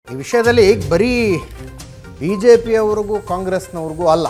ಈ ವಿಷಯದಲ್ಲಿ ಬರೀ ಬಿ ಜೆ ಪಿಯವ್ರಿಗೂ ಕಾಂಗ್ರೆಸ್ನವ್ರಿಗೂ ಅಲ್ಲ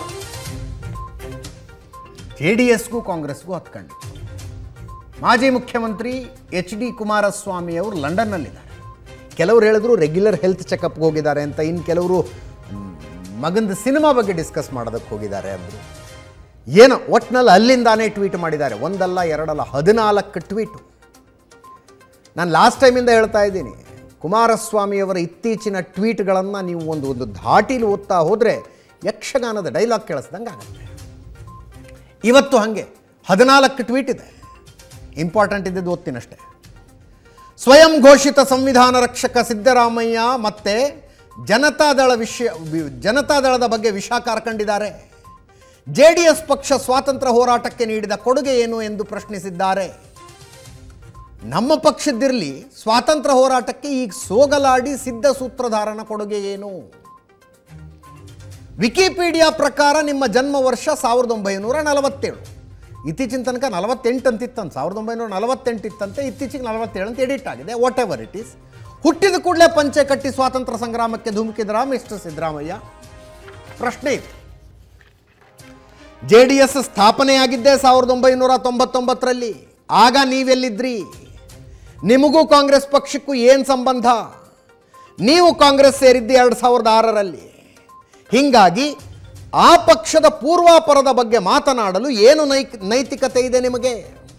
ಜೆ ಡಿ ಎಸ್ಗೂ ಕಾಂಗ್ರೆಸ್ಗೂ ಹತ್ಕೊಂಡಿತ್ತು ಮಾಜಿ ಮುಖ್ಯಮಂತ್ರಿ ಎಚ್ ಡಿ ಕುಮಾರಸ್ವಾಮಿ ಅವರು ಲಂಡನ್ನಲ್ಲಿದ್ದಾರೆ ಕೆಲವರು ಹೇಳಿದ್ರು ರೆಗ್ಯುಲರ್ ಹೆಲ್ತ್ ಚೆಕಪ್ಗೆ ಹೋಗಿದ್ದಾರೆ ಅಂತ ಇನ್ನು ಕೆಲವರು ಮಗಂದು ಸಿನಿಮಾ ಬಗ್ಗೆ ಡಿಸ್ಕಸ್ ಮಾಡೋದಕ್ಕೆ ಹೋಗಿದ್ದಾರೆ ಅಂದರು ಏನೋ ಒಟ್ನಲ್ಲಿ ಅಲ್ಲಿಂದಾನೇ ಟ್ವೀಟ್ ಮಾಡಿದ್ದಾರೆ ಒಂದಲ್ಲ ಎರಡಲ್ಲ ಹದಿನಾಲ್ಕು ಟ್ವೀಟು ನಾನು ಲಾಸ್ಟ್ ಟೈಮಿಂದ ಹೇಳ್ತಾ ಇದ್ದೀನಿ ಕುಮಾರಸ್ವಾಮಿಯವರ ಇತ್ತೀಚಿನ ಟ್ವೀಟ್ಗಳನ್ನು ನೀವು ಒಂದು ಒಂದು ಧಾಟಿಲಿ ಓದ್ತಾ ಹೋದರೆ ಯಕ್ಷಗಾನದ ಡೈಲಾಗ್ ಕೇಳಿಸ್ದಂಗೆ ಆಗುತ್ತೆ ಇವತ್ತು ಹಾಗೆ ಹದಿನಾಲ್ಕು ಟ್ವೀಟ್ ಇದೆ ಇಂಪಾರ್ಟೆಂಟ್ ಇದ್ದದ್ದು ಓದ್ತೀನಷ್ಟೇ ಸ್ವಯಂ ಘೋಷಿತ ಸಂವಿಧಾನ ರಕ್ಷಕ ಸಿದ್ದರಾಮಯ್ಯ ಮತ್ತೆ ಜನತಾದಳ ವಿಷಯ ವಿ- ಜನತಾದಳದ ಬಗ್ಗೆ ವಿಷ ಕಾರ್ಕೊಂಡಿದ್ದಾರೆ ಜೆ ಡಿ ಎಸ್ ಪಕ್ಷ ಸ್ವಾತಂತ್ರ್ಯ ಹೋರಾಟಕ್ಕೆ ನೀಡಿದ ಕೊಡುಗೆ ಏನು ಎಂದು ಪ್ರಶ್ನಿಸಿದ್ದಾರೆ ನಮ್ಮ ಪಕ್ಷದ್ದಿರಲಿ ಸ್ವಾತಂತ್ರ್ಯ ಹೋರಾಟಕ್ಕೆ ಈಗ ಸೋಗಲಾಡಿ ಸಿದ್ಧ ಸೂತ್ರಧಾರನ ಕೊಡುಗೆ ಏನು ವಿಕಿಪೀಡಿಯಾ ಪ್ರಕಾರ ನಿಮ್ಮ ಜನ್ಮ ವರ್ಷ ಸಾವಿರದ ಒಂಬೈನೂರ ನಲವತ್ತೇಳು ಇತ್ತೀಚಿನ ತನಕ ನಲವತ್ತೆಂಟು ಅಂತಿತ್ತಂತ ಸಾವಿರದ ಒಂಬೈನೂರ ನಲವತ್ತೆಂಟು ಇತ್ತಂತೆ ಇತ್ತೀಚೆಗೆ ನಲವತ್ತೇಳು ಅಂತ ಎಡಿಟ್ ಆಗಿದೆ ವಾಟ್ ಎವರ್ ಇಟ್ ಈಸ್ ಹುಟ್ಟಿದ ಕೂಡಲೇ ಪಂಚೆ ಕಟ್ಟಿ ಸ್ವಾತಂತ್ರ್ಯ ಸಂಗ್ರಾಮಕ್ಕೆ ಧುಮುಕಿದ್ರ ಮಿಸ್ಟರ್ ಸಿದ್ದರಾಮಯ್ಯ ಪ್ರಶ್ನೆ ಇದೆ ಜೆ ಡಿ ಎಸ್ ಸ್ಥಾಪನೆಯಾಗಿದ್ದೇ ಸಾವಿರದ ಒಂಬೈನೂರ ತೊಂಬತ್ತೊಂಬತ್ತರಲ್ಲಿ ಆಗ ನೀವೆಲ್ಲಿದ್ರಿ ನಿಮಗೂ ಕಾಂಗ್ರೆಸ್ ಪಕ್ಷಕ್ಕೂ ಏನು ಸಂಬಂಧ ನೀವು ಕಾಂಗ್ರೆಸ್ ಸೇರಿದ್ದು ಎರಡು ಸಾವಿರದ ಆರರಲ್ಲಿ ಹೀಗಾಗಿ ಆ ಪಕ್ಷದ ಪೂರ್ವಾಪರದ ಬಗ್ಗೆ ಮಾತನಾಡಲು ಏನು ನೈಕ್ ನೈತಿಕತೆ ಇದೆ ನಿಮಗೆ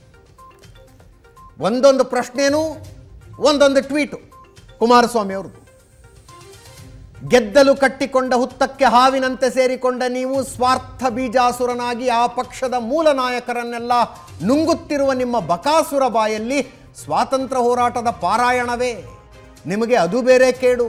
ಒಂದೊಂದು ಪ್ರಶ್ನೆನೂ ಒಂದೊಂದು ಟ್ವೀಟು ಕುಮಾರಸ್ವಾಮಿ ಅವ್ರದ್ದು ಗೆದ್ದಲು ಕಟ್ಟಿಕೊಂಡ ಹುತ್ತಕ್ಕೆ ಹಾವಿನಂತೆ ಸೇರಿಕೊಂಡ ನೀವು ಸ್ವಾರ್ಥ ಬೀಜಾಸುರನಾಗಿ ಆ ಪಕ್ಷದ ಮೂಲ ನಾಯಕರನ್ನೆಲ್ಲ ನುಂಗುತ್ತಿರುವ ನಿಮ್ಮ ಬಕಾಸುರ ಬಾಯಲ್ಲಿ ಸ್ವಾತಂತ್ರ್ಯ ಹೋರಾಟದ ಪಾರಾಯಣವೇ ನಿಮಗೆ ಅದು ಬೇರೆ ಕೇಡು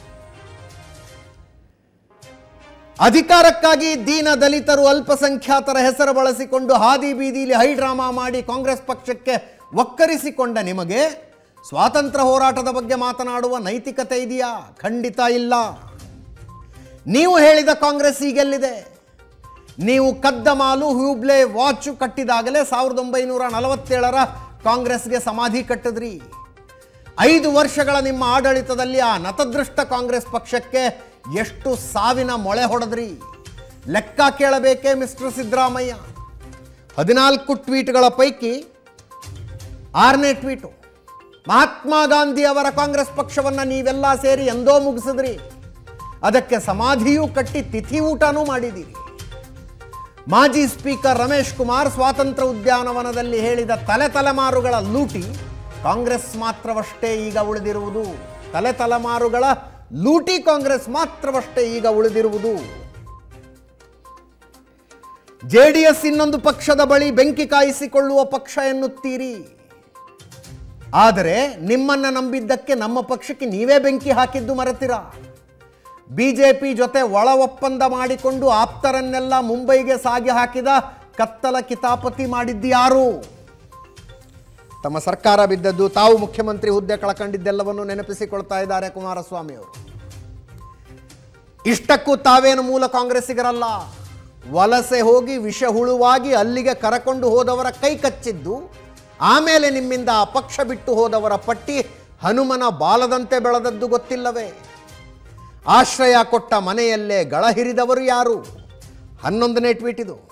ಅಧಿಕಾರಕ್ಕಾಗಿ ದೀನ ದಲಿತರು ಅಲ್ಪಸಂಖ್ಯಾತರ ಹೆಸರು ಬಳಸಿಕೊಂಡು ಹಾದಿ ಬೀದಿಲಿ ಹೈಡ್ರಾಮಾ ಮಾಡಿ ಕಾಂಗ್ರೆಸ್ ಪಕ್ಷಕ್ಕೆ ಒಕ್ಕರಿಸಿಕೊಂಡ ನಿಮಗೆ ಸ್ವಾತಂತ್ರ್ಯ ಹೋರಾಟದ ಬಗ್ಗೆ ಮಾತನಾಡುವ ನೈತಿಕತೆ ಇದೆಯಾ ಖಂಡಿತ ಇಲ್ಲ ನೀವು ಹೇಳಿದ ಕಾಂಗ್ರೆಸ್ ಈಗೆಲ್ಲಿದೆ ನೀವು ಕದ್ದ ಮಾಲು ಹೂಬ್ಲೆ ವಾಚು ಕಟ್ಟಿದಾಗಲೇ ಸಾವಿರದ ಒಂಬೈನೂರ ನಲವತ್ತೇಳರ ಕಾಂಗ್ರೆಸ್ಗೆ ಸಮಾಧಿ ಕಟ್ಟಿದ್ರಿ ಐದು ವರ್ಷಗಳ ನಿಮ್ಮ ಆಡಳಿತದಲ್ಲಿ ಆ ನತದೃಷ್ಟ ಕಾಂಗ್ರೆಸ್ ಪಕ್ಷಕ್ಕೆ ಎಷ್ಟು ಸಾವಿನ ಮೊಳೆ ಹೊಡೆದ್ರಿ ಲೆಕ್ಕ ಕೇಳಬೇಕೇ ಮಿಸ್ಟರ್ ಸಿದ್ದರಾಮಯ್ಯ ಹದಿನಾಲ್ಕು ಟ್ವೀಟ್ಗಳ ಪೈಕಿ ಆರನೇ ಟ್ವೀಟು ಮಹಾತ್ಮ ಗಾಂಧಿ ಅವರ ಕಾಂಗ್ರೆಸ್ ಪಕ್ಷವನ್ನು ನೀವೆಲ್ಲ ಸೇರಿ ಎಂದೋ ಮುಗಿಸಿದ್ರಿ ಅದಕ್ಕೆ ಸಮಾಧಿಯೂ ಕಟ್ಟಿ ತಿಥಿ ಊಟನೂ ಮಾಡಿದ್ದೀರಿ ಮಾಜಿ ಸ್ಪೀಕರ್ ರಮೇಶ್ ಕುಮಾರ್ ಸ್ವಾತಂತ್ರ್ಯ ಉದ್ಯಾನವನದಲ್ಲಿ ಹೇಳಿದ ತಲೆ ತಲೆಮಾರುಗಳ ಲೂಟಿ ಕಾಂಗ್ರೆಸ್ ಮಾತ್ರವಷ್ಟೇ ಈಗ ಉಳಿದಿರುವುದು ತಲೆ ತಲೆಮಾರುಗಳ ಲೂಟಿ ಕಾಂಗ್ರೆಸ್ ಮಾತ್ರವಷ್ಟೇ ಈಗ ಉಳಿದಿರುವುದು ಜೆ ಡಿ ಎಸ್ ಇನ್ನೊಂದು ಪಕ್ಷದ ಬಳಿ ಬೆಂಕಿ ಕಾಯಿಸಿಕೊಳ್ಳುವ ಪಕ್ಷ ಎನ್ನುತ್ತೀರಿ ಆದರೆ ನಿಮ್ಮನ್ನ ನಂಬಿದ್ದಕ್ಕೆ ನಮ್ಮ ಪಕ್ಷಕ್ಕೆ ನೀವೇ ಬೆಂಕಿ ಹಾಕಿದ್ದು ಮರೆತಿರಾ ಬಿಜೆಪಿ ಜೊತೆ ಒಳ ಒಪ್ಪಂದ ಮಾಡಿಕೊಂಡು ಆಪ್ತರನ್ನೆಲ್ಲ ಮುಂಬೈಗೆ ಸಾಗಿ ಹಾಕಿದ ಕತ್ತಲ ಕಿತಾಪತಿ ಮಾಡಿದ್ದು ಯಾರು ತಮ್ಮ ಸರ್ಕಾರ ಬಿದ್ದದ್ದು ತಾವು ಮುಖ್ಯಮಂತ್ರಿ ಹುದ್ದೆ ಕಳ್ಕೊಂಡಿದ್ದೆಲ್ಲವನ್ನು ನೆನಪಿಸಿಕೊಳ್ತಾ ಇದ್ದಾರೆ ಕುಮಾರಸ್ವಾಮಿ ಅವರು ಇಷ್ಟಕ್ಕೂ ತಾವೇನು ಮೂಲ ಕಾಂಗ್ರೆಸ್ಸಿಗರಲ್ಲ ವಲಸೆ ಹೋಗಿ ವಿಷ ಹುಳುವಾಗಿ ಅಲ್ಲಿಗೆ ಕರಕೊಂಡು ಹೋದವರ ಕೈ ಕಚ್ಚಿದ್ದು ಆಮೇಲೆ ನಿಮ್ಮಿಂದ ಆ ಪಕ್ಷ ಬಿಟ್ಟು ಹೋದವರ ಪಟ್ಟಿ ಹನುಮನ ಬಾಲದಂತೆ ಬೆಳೆದದ್ದು ಗೊತ್ತಿಲ್ಲವೇ ಆಶ್ರಯ ಕೊಟ್ಟ ಮನೆಯಲ್ಲೇ ಗಳ ಹಿರಿದವರು ಯಾರು ಹನ್ನೊಂದನೇ ಟ್ವೀಟ್ ಇದು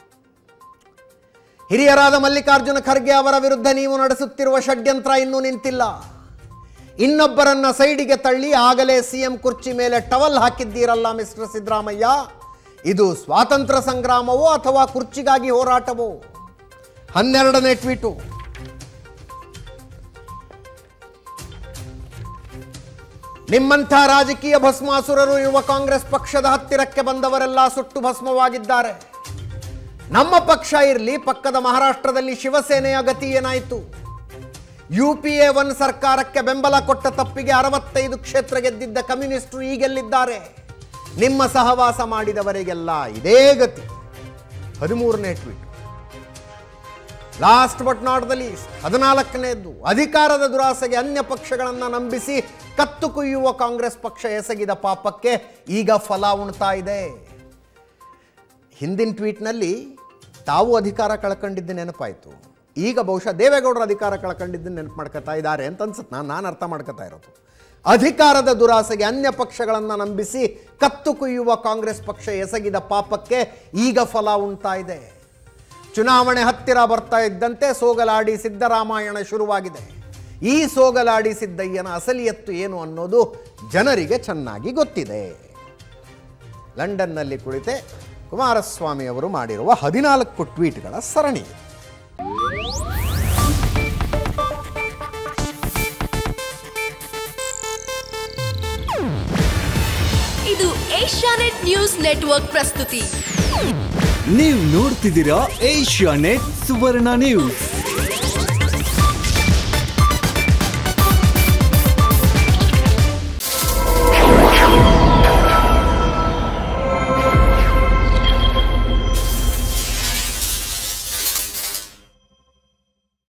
ಹಿರಿಯರಾದ ಮಲ್ಲಿಕಾರ್ಜುನ ಖರ್ಗೆ ಅವರ ವಿರುದ್ಧ ನೀವು ನಡೆಸುತ್ತಿರುವ ಷಡ್ಯಂತ್ರ ಇನ್ನೂ ನಿಂತಿಲ್ಲ ಇನ್ನೊಬ್ಬರನ್ನ ಸೈಡಿಗೆ ತಳ್ಳಿ ಆಗಲೇ ಸಿಎಂ ಕುರ್ಚಿ ಮೇಲೆ ಟವಲ್ ಹಾಕಿದ್ದೀರಲ್ಲ ಮಿಸ್ಟರ್ ಸಿದ್ದರಾಮಯ್ಯ ಇದು ಸ್ವಾತಂತ್ರ್ಯ ಸಂಗ್ರಾಮವೋ ಅಥವಾ ಕುರ್ಚಿಗಾಗಿ ಹೋರಾಟವೋ ಹನ್ನೆರಡನೇ ಟ್ವೀಟು ನಿಮ್ಮಂಥ ರಾಜಕೀಯ ಭಸ್ಮಾಸುರರು ಇರುವ ಕಾಂಗ್ರೆಸ್ ಪಕ್ಷದ ಹತ್ತಿರಕ್ಕೆ ಬಂದವರೆಲ್ಲ ಸುಟ್ಟು ಭಸ್ಮವಾಗಿದ್ದಾರೆ ನಮ್ಮ ಪಕ್ಷ ಇರಲಿ ಪಕ್ಕದ ಮಹಾರಾಷ್ಟ್ರದಲ್ಲಿ ಶಿವಸೇನೆಯ ಗತಿ ಏನಾಯಿತು ಯು ಪಿ ಎ ಒನ್ ಸರ್ಕಾರಕ್ಕೆ ಬೆಂಬಲ ಕೊಟ್ಟ ತಪ್ಪಿಗೆ ಅರವತ್ತೈದು ಕ್ಷೇತ್ರ ಗೆದ್ದಿದ್ದ ಕಮ್ಯುನಿಸ್ಟರು ಈಗೆಲ್ಲಿದ್ದಾರೆ ನಿಮ್ಮ ಸಹವಾಸ ಮಾಡಿದವರಿಗೆಲ್ಲ ಇದೇ ಗತಿ ಹದಿಮೂರನೇ tweet last but not the least ಹದಿನಾಲ್ಕನೇದ್ದು ಅಧಿಕಾರದ ದುರಾಸೆಗೆ ಅನ್ಯ ಪಕ್ಷಗಳನ್ನು ನಂಬಿಸಿ ಕತ್ತು ಕುಯ್ಯುವ ಕಾಂಗ್ರೆಸ್ ಪಕ್ಷ ಎಸಗಿದ ಪಾಪಕ್ಕೆ ಈಗ ಫಲ ಉಣ್ತಾ ಇದೆ ಹಿಂದಿನ ಟ್ವೀಟ್ನಲ್ಲಿ ತಾವು ಅಧಿಕಾರ ಕಳ್ಕೊಂಡಿದ್ದು ನೆನಪಾಯಿತು ಈಗ ಬಹುಶಃ ದೇವೇಗೌಡರ ಅಧಿಕಾರ ಕಳ್ಕೊಂಡಿದ್ದನ್ನು ನೆನಪು ಮಾಡ್ಕೊತಾ ಇದ್ದಾರೆ ಅಂತ ಅನ್ಸುತ್ತೆ ನಾನು ನಾನು ಅರ್ಥ ಮಾಡ್ಕೊತಾ ಇರೋದು ಅಧಿಕಾರದ ದುರಾಸೆಗೆ ಅನ್ಯ ಪಕ್ಷಗಳನ್ನು ನಂಬಿಸಿ ಕತ್ತು ಕುಯ್ಯುವ ಕಾಂಗ್ರೆಸ್ ಪಕ್ಷ ಎಸಗಿದ ಪಾಪಕ್ಕೆ ಈಗ ಫಲ ಉಂಟಾ ಇದೆ ಚುನಾವಣೆ ಹತ್ತಿರ ಬರ್ತಾ ಇದ್ದಂತೆ ಸೋಗಲಾಡಿ ಸಿದ್ದರಾಮಾಯಣ ಶುರುವಾಗಿದೆ ಈ ಸೋಗಲಾಡಿ ಸಿದ್ದಯ್ಯನ ಅಸಲಿಯತ್ತು ಏನು ಅನ್ನೋದು ಜನರಿಗೆ ಚೆನ್ನಾಗಿ ಗೊತ್ತಿದೆ ಲಂಡನ್ನಲ್ಲಿ ಕುಳಿತೆ ಕುಮಾರಸ್ವಾಮಿ ಅವರು ಮಾಡಿರುವ ಹದಿನಾಲ್ಕು ಟ್ವೀಟ್ಗಳ ಸರಣಿ ಇದು. ಇದು ಏಷ್ಯಾನೆಟ್ ನ್ಯೂಸ್ ನೆಟ್ವರ್ಕ್ ಪ್ರಸ್ತುತಿ ನೀವು ನೋಡ್ತಿದ್ದೀರಾ ಏಷ್ಯಾ ನೆಟ್ ಸುವರ್ಣ ನ್ಯೂಸ್